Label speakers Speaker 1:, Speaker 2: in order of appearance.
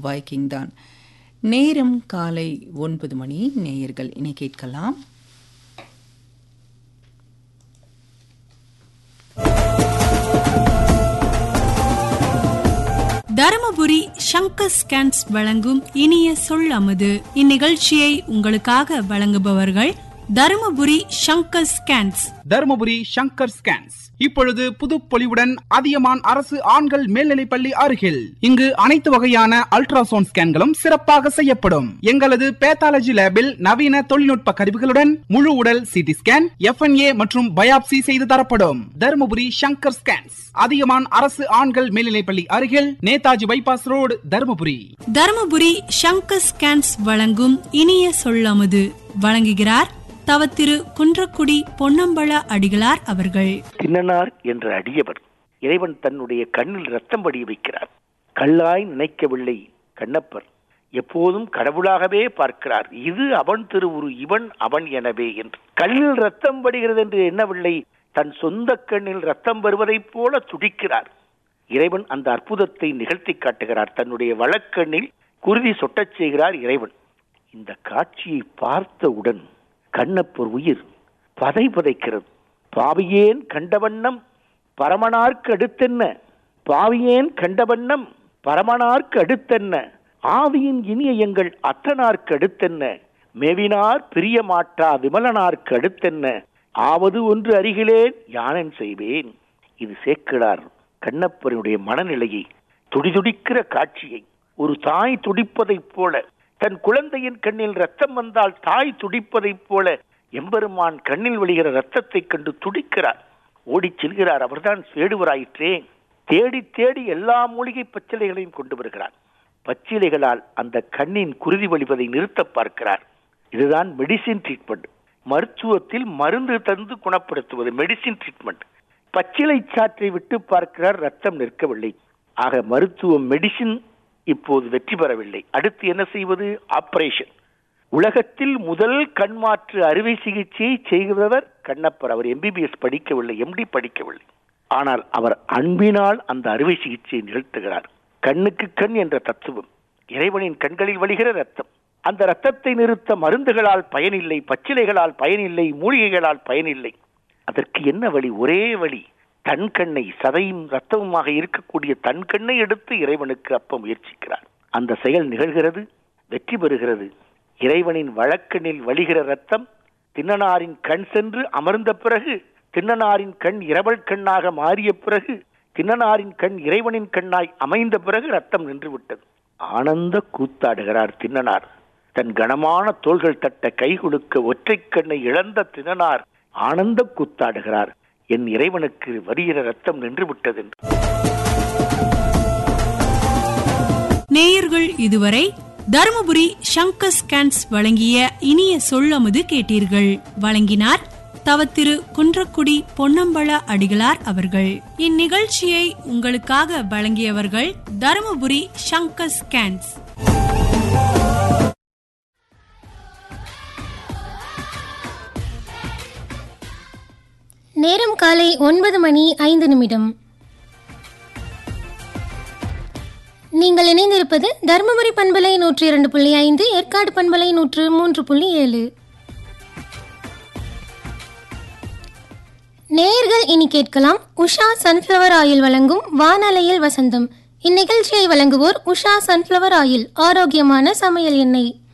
Speaker 1: Viking தான் நேரம் காலை ஒன்பது மணி நேயர்கள் இனி கேட்கலாம்
Speaker 2: தருமபுரி சங்கர் ஸ்கேன்ஸ் வழங்கும் இனிய சொல் அமுது இந்நிகழ்ச்சியை உங்களுக்காக வழங்குபவர்கள் தருமபுரி சங்கர் ஸ்கேன்ஸ்
Speaker 3: தருமபுரி சங்கர் ஸ்கேன்ஸ் இப்பொழுது புதுப்பொலிவுடன் அதியமான் அரசு ஆண்கள் மேல்நிலைப்பள்ளி அருகில் இங்கு அனைத்து வகையான அல்ட்ராசவுண்ட் ஸ்கேன்களும் சிறப்பாக செய்யப்படும் எங்களது பேத்தாலஜி லேபில் நவீன தொழில்நுட்ப கருவிகளுடன் முழு உடல் சிடி ஸ்கேன் எஃப்என்ஏ மற்றும் பயாப்சி செய்து தரப்படும் தருமபுரி சங்கர் ஸ்கேன்ஸ் அதியமான் அரசு ஆண்கள் மேல்நிலைப்பள்ளி அருகில் Netaji bypass road Dharmapuri
Speaker 2: Dharmapuri Shankar scans வழங்கும் இனிய சொல் அமுது வழங்குகிறார் தவத்திரு குன்றக்குடி பொன்னம்பல அடிகளார் அவர்கள்
Speaker 4: தின்னனார் என்ற அடியவர் இறைவன் தன்னுடைய கண்ணில் ரத்தம் வடிய வைக்கிறார் கல்லாய் நினைக்கவில்லை கண்ணப்பர் எப்போதும் கடவுளாகவே பார்க்கிறார் இது அவன் திருவுரு இவன் அவன் எனவே என்று கண்ணில் ரத்தம் வடிகிறது என்று எண்ணவில்லை தன் சொந்த கண்ணில் ரத்தம் வருவதைப் போல துடிக்கிறார் இறைவன் அந்த அற்புதத்தை நிகழ்த்தி காட்டுகிறார் தன்னுடைய வழக்கண்ணில் குருதி சொட்டச் செய்கிறார் இறைவன் இந்த காட்சியை பார்த்தவுடன் கண்ணப்பர் உயிர் பதை பதைக்கிறது பாவியேன் கண்டவண்ணம் பரமனார்க்கு அடுத்தென்ன பாவியேன் கண்டவண்ணம் பரமனார்க்கு அடுத்தென்ன ஆவியின் இனிய எங்கள் அத்தனார்க்கு அடுத்தென்ன மேவினார் பிரியமாட்டா விமலனார்க்கு அடுத்தென்ன ஆவது ஒன்று அருகிலேன் யானன் செய்வேன் இது சேக்கிடார் கண்ணப்பருடைய மனநிலையை துடிதுடிக்கிற காட்சியை ஒரு தாய் துடிப்பதைப் போல தன் குழந்தையின் கண்ணில் ரத்தம் வந்தால் தாய் துடிப்பதைப் போல எம்பெருமான் கண்ணில் விழுகிற ரத்தத்தைக் கண்டு துடிக்கிறார் ஓடிச் செல்கிறார் அவர்தான் சேடுவராயிற்றே தேடி தேடி எல்லா மூலிகை பச்சிலைகளையும் கொண்டு வருகிறார் பச்சிலைகளால் அந்த கண்ணின் குருதி வழிவதை நிறுத்த பார்க்கிறார் இதுதான் மெடிசின் ட்ரீட்மெண்ட் மருத்துவத்தில் மருந்து தந்து குணப்படுத்துவது மெடிசின் ட்ரீட்மெண்ட் பச்சிலை சாற்றை விட்டு பார்க்கிறார் ரத்தம் நிற்கவில்லை ஆக மருத்துவம் மெடிசின் இப்போது வெற்றி பெறவில்லை அடுத்து என்ன செய்வது ஆபரேஷன் உலகத்தில் முதல் கண்மாற்று அறுவை சிகிச்சையை செய்கிறவர் கண்ணப்பர் அவர் எம்பிபிஎஸ் படிக்கவில்லை எம்டி படிக்கவில்லை ஆனால் அவர் அன்பினால் அந்த அறுவை சிகிச்சையை நிகழ்த்துகிறார் கண்ணுக்கு கண் என்ற தத்துவம் இறைவனின் கண்களில் வழிகிற ரத்தம் அந்த ரத்தத்தை நிறுத்த மருந்துகளால் பயனில்லை பச்சிலைகளால் பயனில்லை மூலிகைகளால் பயனில்லை அதற்கு என்ன வழி ஒரே வழி தன் கண்ணை சதையும் ரத்தமுமாக இருக்கக்கூடிய தன் கண்ணை எடுத்து இறைவனுக்கு அப்ப முயற்சிக்கிறார் அந்த செயல் நிகழ்கிறது வெற்றி பெறுகிறது இறைவனின் வழக்கனில் வழிகிற ரத்தம் தின்னனாரின் கண் சென்று அமர்ந்த பிறகு தின்னனாரின் கண் இரவல் கண்ணாக மாறிய பிறகு தின்னனாரின் கண் இறைவனின் கண்ணாய் அமைந்த பிறகு ரத்தம் நின்று விட்டது ஆனந்த கூத்தாடுகிறார் தின்னனார் தன் கனமான தோள்கள் தட்ட கை கொடுக்க ஒற்றை கண்ணை இழந்த தின்னனார் ஆனந்த கூத்தாடுகிறார் என் இறைவனுக்கு வருகிற ரத்தம் நின்று விட்டது என்று
Speaker 2: நேயர்கள் இதுவரை தருமபுரி சங்கர் ஸ்கேன்ஸ் வழங்கிய இனிய சொல்லமுது கேட்டீர்கள் வழங்கினார் தவத்திரு குன்றக்குடி பொன்னம்பல அடிகளார் அவர்கள் இந்நிகழ்ச்சியை உங்களுக்காக வழங்கியவர்கள் தருமபுரி சங்கர் ஸ்கேன்ஸ்
Speaker 5: நேரம் காலை ஒன்பது மணி ஐந்து நிமிடம் நீங்கள் இணைந்திருப்பது தருமபுரி பண்பலை நூற்றி இரண்டு புள்ளி ஐந்து ஏற்காடு பண்பலை நூற்று மூன்று புள்ளி ஏழு நேயர்கள் இனி கேட்கலாம் உஷா சன்ஃப்ளவர் ஆயில் வழங்கும் வானலையில் வசந்தம் இந்நிகழ்ச்சியை வழங்குவோர் உஷா சன்ஃப்ளவர் ஆயில் ஆரோக்கியமான சமையல் எண்ணெய்